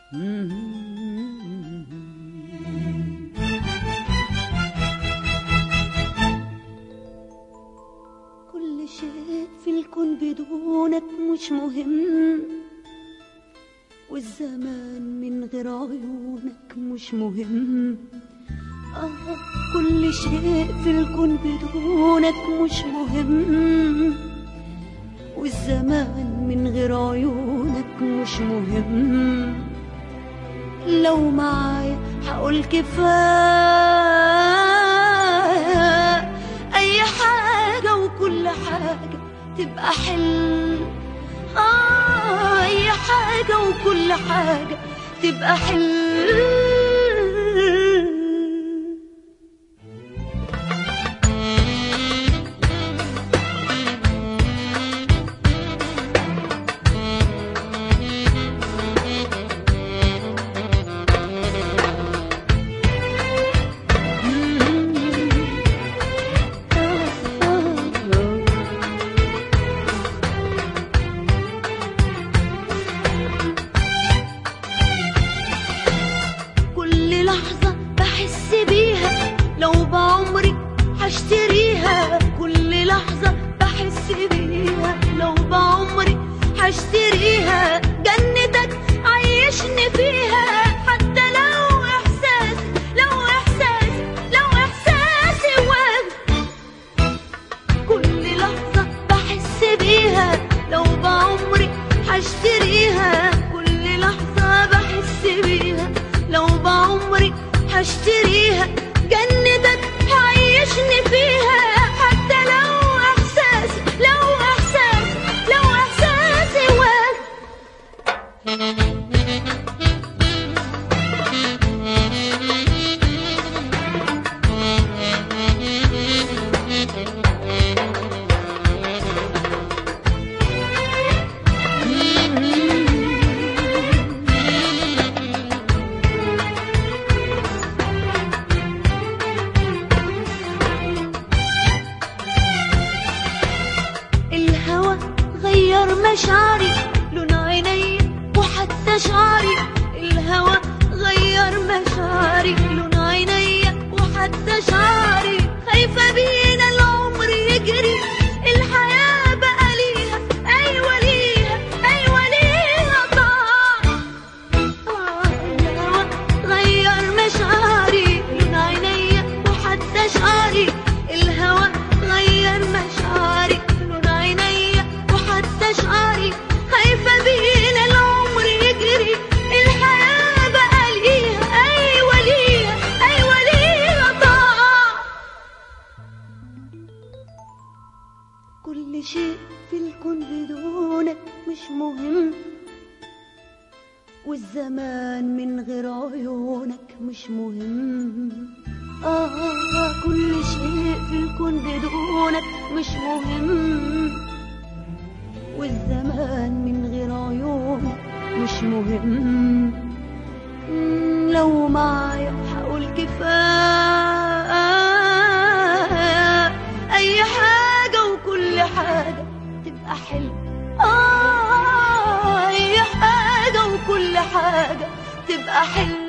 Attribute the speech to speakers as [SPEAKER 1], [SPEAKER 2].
[SPEAKER 1] كل شيء في الكون بدونك مش مهم والزمان من غير عيونك مش مهم آه كل شيء في الكون بدونك مش مهم والزمان من غير عيونك مش مهم لو معايا هقول كفاية أي حاجة وكل حاجة تبقى حلم آه أي حاجة وكل حاجة تبقى حلم كل لحظة بحس بيها لو بعمري هشتريها كل لحظة بحس بيها لو بعمري هشتريها جنتك عيشني فيها حتى لو إحساسي لو إحساسي لو إحساسي واجب كل لحظة بحس بيها لو بعمري هشتريها كل لحظة بحس بيها لو بعمري هشتريها جنتك عيشني فيها حتى لو إحساسي لو إحساسي لو إحساسي واجب الهوى غير مشاعري لون عيني وحتى شعري الهوى غير مشاعري لون عيني وحتى شعري خايفة بينا العمر يجري الحياة بقى ليها أيوة ليها أيوة ليها طعم الهوى غير مشاعري لون عيني وحتى شعري الهوى غير مشاعري لون عيني وحتى شعري خايفة بينا العمر يجري الحياة بقى ليها أيوة ليها أيوة ليها طعم كل شيء في الكون بدونك مش مهم والزمان من غير عيونك مش مهم آه كل شيء في الكون بدونك مش مهم والزمان من غير عيونك مش مهم مم، لو معايا هقول كفاية أي حاجة وكل حاجة تبقى حلم آه أي حاجة وكل حاجة تبقى حلم